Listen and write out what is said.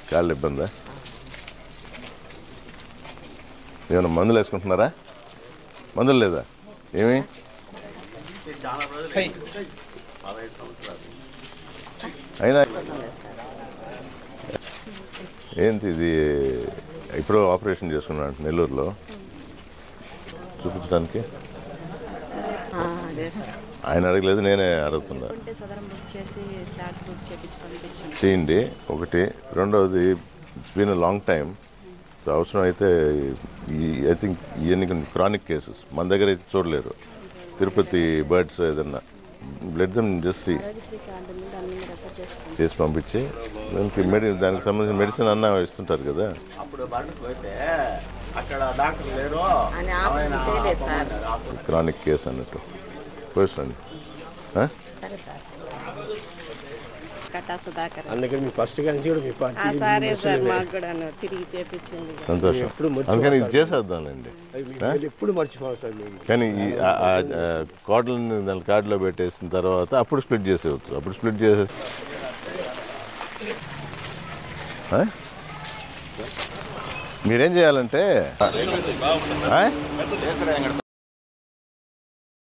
కాళ్ళు ఇబ్బందా ఏమైనా మందులు వేసుకుంటున్నారా మందులు లేదా ఏమి అయినా ఏంటి ఇది ఇప్పుడు ఆపరేషన్ చేసుకున్నాను నెల్లూరులో చూపించడానికి ఆ, అదే ఆయన అడగలేదు నేనే అడుగుతున్నా ఉంటే సదరం బుక్ చేసి స్లాట్ బుక్ చేపించి పంపించండి చేయండి ఒకటి రెండవది it's been a long time so అవసరం అయితే ఈ ఐ థింక్ ఇవన్నీ క్రానిక్ కేసెస్ మన దగ్గర అయితే చూడలేరు తిరుపతి బర్డ్స్ ఏదన్నా బ్లడ్ దమ్ జస్ట్ ఆరోగ్యశ్రీ కార్డు ఉంది దాని మీద రెఫర్ చేసుకోండి చేసి పంపించి దానికి మెడి దానికి సంబంధించిన మెడిసిన్ అన్న ఇస్తుంటారు కదా అప్పుడు బండకు పోతే అక్కడ డాక్టర్ లేరు అని ఆపరేషన్ చేయలేదు సార్ క్రానిక్ కేసు అన్నట్టు పోయిసండి సరే సార్ కట్టా సుధాకర్ అందుకని మీ ఫస్ట్ కానీ కూడా మీ ఆ పార్టీ సరే సార్ మాకు కూడా తిరిగి చేపించింది సంతోషం ఎప్పుడు మర్చిపోతారు. అందుకని ఇది చేసేద్దాంలేండి అది మీ పేరు ఎప్పుడు మర్చిపోవాలి సార్ మేము కానీ ఈ ఆ- ఆ- ఆ కోట్లని దాని కార్డులో పెట్టేసిన తర్వాత అప్పుడు స్ప్లిట్ చేసేవచ్చు అప్పుడు స్ప్లిట్ చేసే ఆ? మీరేం చేయాలంటే ఆ?